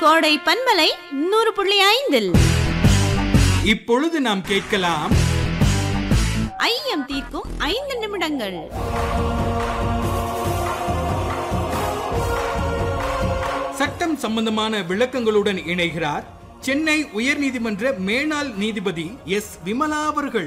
கோடை பண்பலை நூறு புள்ளி ஐந்தில் இப்பொழுது நாம் கேட்கலாம் ஐயம் தீர்க்கும் ஐந்து நிமிடங்கள் சட்டம் சம்பந்தமான விளக்கங்களுடன் இணைகிறார் சென்னை உயர்நீதிமன்ற மேனாள் நீதிபதி எஸ் விமலா அவர்கள்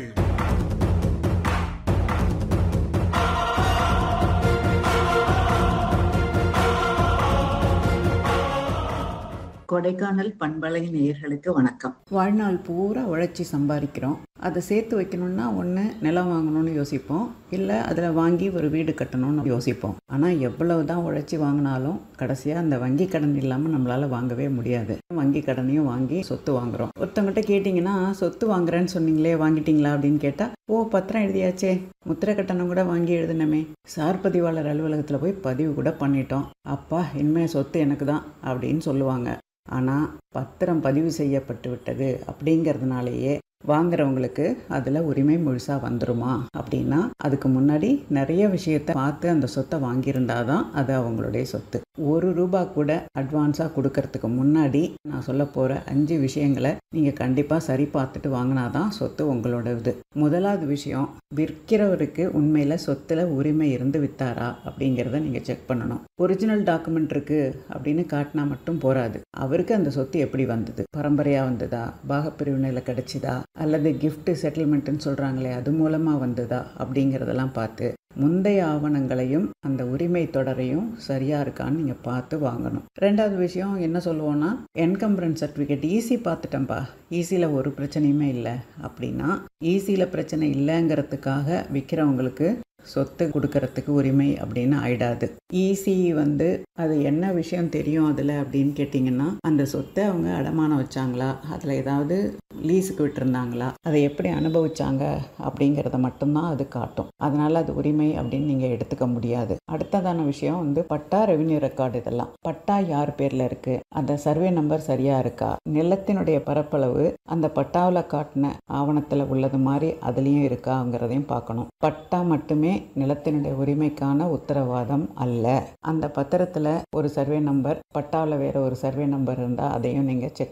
கொடைக்கானல் பண்பலை நேயர்களுக்கு வணக்கம் வாழ்நாள் பூரா உழைச்சி சம்பாதிக்கிறோம் அதை சேர்த்து வைக்கணும்னா ஒன்று நிலம் வாங்கணும்னு யோசிப்போம் இல்லை அதில் வாங்கி ஒரு வீடு கட்டணும்னு யோசிப்போம் ஆனால் எவ்வளவு தான் உழைச்சி வாங்கினாலும் கடைசியாக அந்த வங்கி கடன் இல்லாமல் நம்மளால் வாங்கவே முடியாது வங்கி கடனையும் வாங்கி சொத்து வாங்குறோம் ஒருத்தவங்ககிட்ட கேட்டிங்கன்னா சொத்து வாங்குறேன்னு சொன்னீங்களே வாங்கிட்டீங்களா அப்படின்னு கேட்டால் ஓ பத்திரம் எழுதியாச்சே முத்திரை கட்டணம் கூட வாங்கி எழுதினமே சார் பதிவாளர் அலுவலகத்தில் போய் பதிவு கூட பண்ணிட்டோம் அப்பா இனிமே சொத்து எனக்கு தான் அப்படின்னு சொல்லுவாங்க ஆனால் பத்திரம் பதிவு செய்யப்பட்டு விட்டது அப்படிங்கிறதுனாலேயே வாங்குறவங்களுக்கு அதில் உரிமை முழுசாக வந்துருமா அப்படின்னா அதுக்கு முன்னாடி நிறைய விஷயத்த பார்த்து அந்த சொத்தை வாங்கியிருந்தா தான் அது அவங்களுடைய சொத்து ஒரு ரூபா கூட அட்வான்ஸாக கொடுக்கறதுக்கு முன்னாடி நான் சொல்ல போகிற அஞ்சு விஷயங்களை நீங்கள் கண்டிப்பாக சரி பார்த்துட்டு வாங்கினா தான் சொத்து உங்களோட இது முதலாவது விஷயம் விற்கிறவருக்கு உண்மையில் சொத்தில் உரிமை இருந்து வித்தாரா அப்படிங்கிறத நீங்கள் செக் பண்ணணும் ஒரிஜினல் டாக்குமெண்ட் இருக்கு அப்படின்னு காட்டினா மட்டும் போராது அவருக்கு அந்த சொத்து எப்படி வந்தது பரம்பரையாக வந்ததா பாகப்பிரிவினையில் கிடைச்சிதா அல்லது gift செட்டில்மெண்ட்டுன்னு சொல்கிறாங்களே அது மூலமாக வந்ததா அப்படிங்கிறதெல்லாம் பார்த்து முந்தைய ஆவணங்களையும் அந்த உரிமை தொடரையும் சரியாக இருக்கான்னு நீங்கள் பார்த்து வாங்கணும் ரெண்டாவது விஷயம் என்ன சொல்லுவோன்னா என்கம்பரன்ஸ் சர்டிஃபிகேட் ஈஸி பார்த்துட்டேன்ப்பா ஈஸியில் ஒரு பிரச்சனையுமே இல்லை அப்படின்னா ஈஸியில் பிரச்சனை இல்லைங்கிறதுக்காக விற்கிறவங்களுக்கு சொத்து கொடுக்கறதுக்கு உரிமை அப்படின்னு ஆயிடாது ஈசி வந்து அது என்ன விஷயம் தெரியும் அதில் அப்படின்னு கேட்டிங்கன்னா அந்த சொத்தை அவங்க அடமானம் வச்சாங்களா அதில் ஏதாவது லீஸுக்கு விட்டுருந்தாங்களா அதை எப்படி அனுபவிச்சாங்க அப்படிங்கிறத மட்டும்தான் அது காட்டும் அதனால் அது உரிமை அப்படின்னு நீங்கள் எடுத்துக்க முடியாது அடுத்ததான விஷயம் வந்து பட்டா ரெவென்யூ ரெக்கார்டு இதெல்லாம் பட்டா யார் பேரில் இருக்குது அந்த சர்வே நம்பர் சரியாக இருக்கா நிலத்தினுடைய பரப்பளவு அந்த பட்டாவில் காட்டின ஆவணத்தில் உள்ளது மாதிரி அதுலேயும் இருக்காங்கிறதையும் பார்க்கணும் பட்டா மட்டுமே நிலத்தினுடைய உரிமைக்கான உத்தரவாதம் அல்ல அந்த பத்திரத்தில் ஒரு சர்வே நம்பர் பட்டாவில் வேற ஒரு சர்வே நம்பர் இருந்தால் அதையும் நீங்கள் செக்